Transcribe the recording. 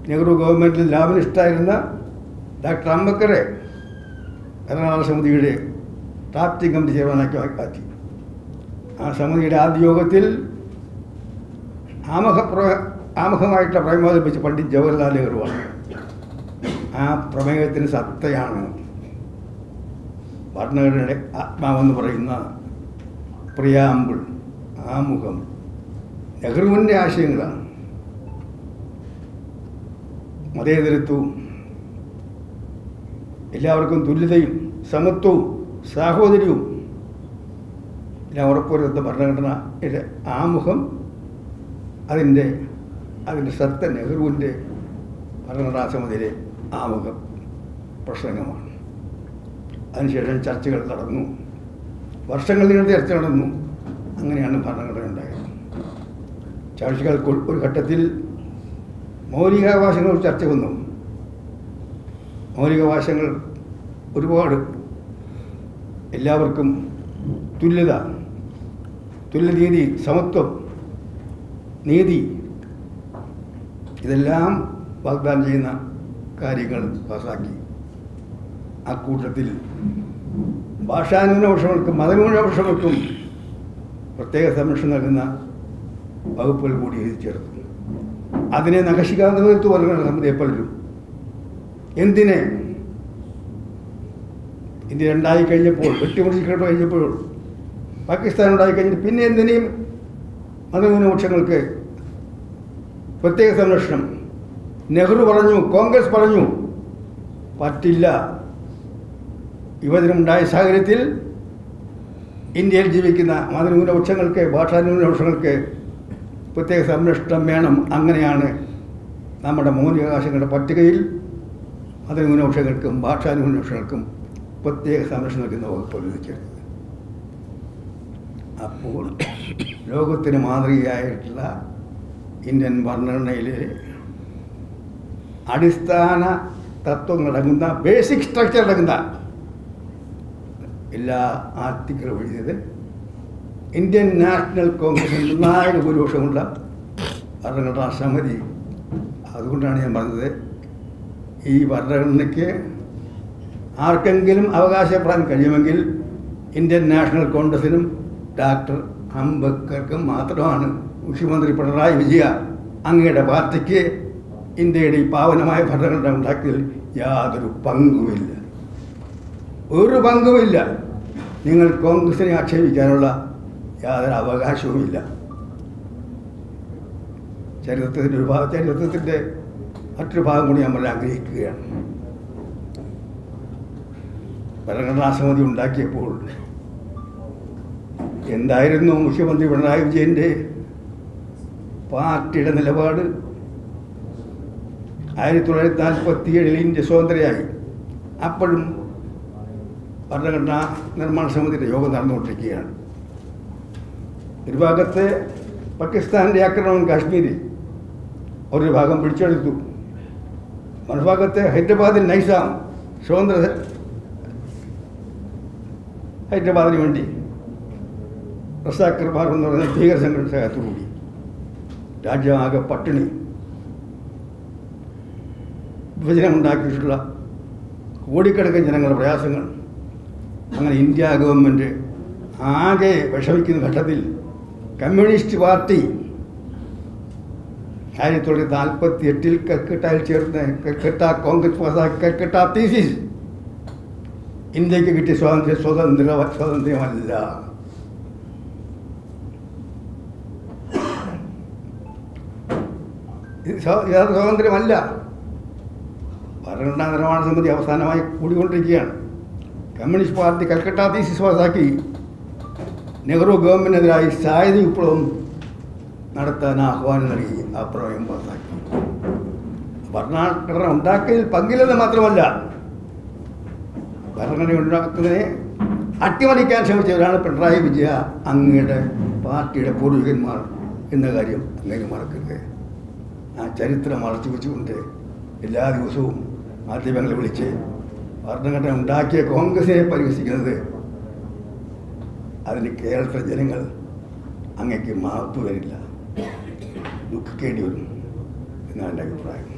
നെഹ്റു ഗവൺമെൻറ്റിൽ ലാബിനിസ്റ്റായിരുന്ന ഡോക്ടർ അംബക്കറെ എറണാകുളം സമിതിയുടെ drafting committee ചെയർമാനാക്കി മാറ്റി ആ സമിതിയുടെ ആദ്യ യോഗത്തിൽ ആമുഖ പ്ര ആമുഖമായിട്ടുള്ള പ്രമേയം അവതരിപ്പിച്ച പണ്ഡിറ്റ് ജവഹർലാൽ നെഹ്റുവാണ് ആ പ്രമേയത്തിന് സത്തയാണ് ഭരണഘടനയുടെ ആത്മാവെന്ന് പറയുന്ന പ്രിയാമ്പിൾ ആമുഖം നെഹ്റുവിൻ്റെ ആശയങ്ങളാണ് മതേതരത്വവും എല്ലാവർക്കും തുല്യതയും സമത്വവും സാഹോദര്യവും എല്ലാം ഉറപ്പുവരുത്തുന്ന ഭരണഘടനയുടെ ആമുഖം അതിൻ്റെ അതിൻ്റെ സത്ത നെഹ്റുവിൻ്റെ ഭരണഘടനാ സമിതിയിലെ ആമുഖ പ്രസംഗമാണ് അതിനുശേഷം ചർച്ചകൾ നടന്നു വർഷങ്ങൾ നീണ്ട ചർച്ച നടന്നു അങ്ങനെയാണ് ഭരണഘടന ഉണ്ടായത് ചർച്ചകൾക്ക് ഒരു ഘട്ടത്തിൽ മൗലികാവകാശങ്ങൾ ചർച്ച വന്നു മൗലികാവകാശങ്ങൾ ഒരുപാട് എല്ലാവർക്കും തുല്യത തുല്യനീതി സമത്വം നീതി ഇതെല്ലാം വാഗ്ദാനം ചെയ്യുന്ന കാര്യങ്ങൾ പാസാക്കി ആ കൂട്ടത്തിൽ ഭാഷാന്യൂനപക്ഷങ്ങൾക്കും മതന്യൂനപക്ഷങ്ങൾക്കും പ്രത്യേക സംരക്ഷണം നൽകുന്ന വകുപ്പുകൾ കൂടി എഴുതി ചേർത്തു അതിനെ നഖശികാന്ത തീർത്തു പറയുന്ന സമിതിയെ പലരും എന്തിനെ ഇന്ത്യ രണ്ടായി കഴിഞ്ഞപ്പോൾ വെട്ടിമുറിച്ചിട്ട് കഴിഞ്ഞപ്പോൾ പാകിസ്ഥാൻ ഉണ്ടായി കഴിഞ്ഞിട്ട് പിന്നെ എന്തിനേയും മതന്യൂനപക്ഷങ്ങൾക്ക് പ്രത്യേക സംരക്ഷണം നെഹ്റു പറഞ്ഞു കോൺഗ്രസ് പറഞ്ഞു പറ്റില്ല യുവജനമുണ്ടായ സാഹചര്യത്തിൽ ഇന്ത്യയിൽ ജീവിക്കുന്ന മതന്യൂനപക്ഷങ്ങൾക്ക് ഭാഷാന്യൂനപക്ഷങ്ങൾക്ക് പ്രത്യേക സംരക്ഷണം വേണം അങ്ങനെയാണ് നമ്മുടെ മൗലികാവകാശങ്ങളുടെ പട്ടികയിൽ മതന്യൂനപക്ഷങ്ങൾക്കും ഭാഷാന്യൂനപക്ഷങ്ങൾക്കും പ്രത്യേക സംരക്ഷണം നൽകുന്ന വകുപ്പുകൾ വിധിച്ചത് അപ്പോൾ ലോകത്തിന് മാതൃകയായിട്ടുള്ള ഇന്ത്യൻ ഭരണഘടനയിലെ അടിസ്ഥാന തത്വങ്ങൾ അടങ്ങുന്ന ബേസിക് സ്ട്രക്ചർ അടങ്ങുന്ന എല്ലാ ആർട്ടിക്കിളും എഴുതിയത് ഇന്ത്യൻ നാഷണൽ കോൺഗ്രസ് നിർണായക ഭൂരിപക്ഷമുള്ള ഭരണഘടനാ സമിതി അതുകൊണ്ടാണ് ഞാൻ പറഞ്ഞത് ഈ ഭരണഘടനയ്ക്ക് ആർക്കെങ്കിലും അവകാശപ്പെടാൻ കഴിയുമെങ്കിൽ ഇന്ത്യൻ നാഷണൽ കോൺഗ്രസിനും ഡോക്ടർ അംബേദ്കർക്കും മാത്രമാണ് മുഖ്യമന്ത്രി പിണറായി വിജയ അങ്ങയുടെ പാർട്ടിക്ക് ഇന്ത്യയുടെ ഈ പാവനമായ ഭരണഘടന ഉണ്ടാക്കിയതിൽ യാതൊരു പങ്കുമില്ല ഒരു പങ്കുമില്ല നിങ്ങൾ കോൺഗ്രസിനെ ആക്ഷേപിക്കാനുള്ള യാതൊരു അവകാശവുമില്ല ചരിത്രത്തിൻ്റെ ഒരു ഭാഗം ചരിത്രത്തിൻ്റെ മറ്റൊരു ഭാഗം കൂടി നമ്മൾ ആഗ്രഹിക്കുകയാണ് ഭരണഘടനാ സമിതി ഉണ്ടാക്കിയപ്പോൾ എന്തായിരുന്നു മുഖ്യമന്ത്രി പിണറായി വിജയൻ്റെ പാർട്ടിയുടെ നിലപാട് ആയിരത്തി തൊള്ളായിരത്തി നാൽപ്പത്തി ഏഴിൽ ഇന്ത്യ സ്വതന്ത്രയായി അപ്പോഴും ഭരണഘടനാ നിർമ്മാണ സമിതിയുടെ യോഗം നടന്നുകൊണ്ടിരിക്കുകയാണ് ഒരു ഭാഗത്ത് പാകിസ്ഥാൻ്റെ ആക്രമണം കാശ്മീരിൽ ഒരു ഭാഗം പിടിച്ചെടുത്തു മറുഭാഗത്ത് ഹൈദരാബാദിൽ നൈസാം സ്വതന്ത്ര ഹൈദരാബാദിന് വേണ്ടി റസാക്കർമാർ എന്ന് പറയുന്ന ഭീകര സംഘടന സഹായത്തോടുകൂടി രാജ്യമാകെ പട്ടിണി വിഭജനമുണ്ടാക്കിയിട്ടുള്ള കോടിക്കണക്കിന് ജനങ്ങളുടെ പ്രയാസങ്ങൾ അങ്ങനെ ഇന്ത്യ ഗവൺമെൻറ് ആകെ വിഷമിക്കുന്ന ഘട്ടത്തിൽ കമ്മ്യൂണിസ്റ്റ് പാർട്ടി ആയിരത്തി തൊള്ളായിരത്തി നാൽപ്പത്തി എട്ടിൽ കൽക്കട്ടയിൽ ചേർന്ന് കൽക്കട്ട കോൺഗ്രസ് പാസാക്കി കൽക്കട്ട തീസിസ് ഇന്ത്യക്ക് കിട്ടിയ സ്വാതന്ത്ര്യം സ്വതന്ത്ര സ്വാതന്ത്ര്യമല്ല ഇത് സ്വാ- യഥാർത്ഥ സ്വാതന്ത്ര്യമല്ല ഭരണഘടനാ നിർമ്മാണ സമിതി അവസാനമായി കൂടിക്കൊണ്ടിരിക്കുകയാണ് കമ്മ്യൂണിസ്റ്റ് പാർട്ടി കൽക്കട്ട തീസിസ് പാസാക്കി നെഹ്റു ഗവൺമെൻറ്റിനെതിരായി സായുധ വിപ്ലവം നടത്താൻ ആഹ്വാനം നൽകി ആ പ്രമേയം പാസാക്കി ഭരണഘടന ഉണ്ടാക്കലിൽ പങ്കില്ലെന്ന് മാത്രമല്ല ഭരണഘടന ഉണ്ടാക്കുന്നതിനെ അട്ടിമറിക്കാൻ ശ്രമിച്ചവരാണ് പിണറായി വിജയ അങ്ങയുടെ പാർട്ടിയുടെ പൂർവികന്മാർ എന്ന കാര്യം അങ്ങനെ മറക്കരുത് ആ ചരിത്രം മറച്ചു വെച്ചുകൊണ്ട് എല്ലാ ദിവസവും മാധ്യമങ്ങളെ വിളിച്ച് ഭരണഘടന ഉണ്ടാക്കിയ കോൺഗ്രസിനെ പരിഹസിക്കുന്നത് അതിന് കേരളത്തിലെ ജനങ്ങൾ അങ്ങയ്ക്ക് മാപ്പ് വരില്ല ദുഃഖിക്കേണ്ടി വരും എന്നാണ് എൻ്റെ അഭിപ്രായം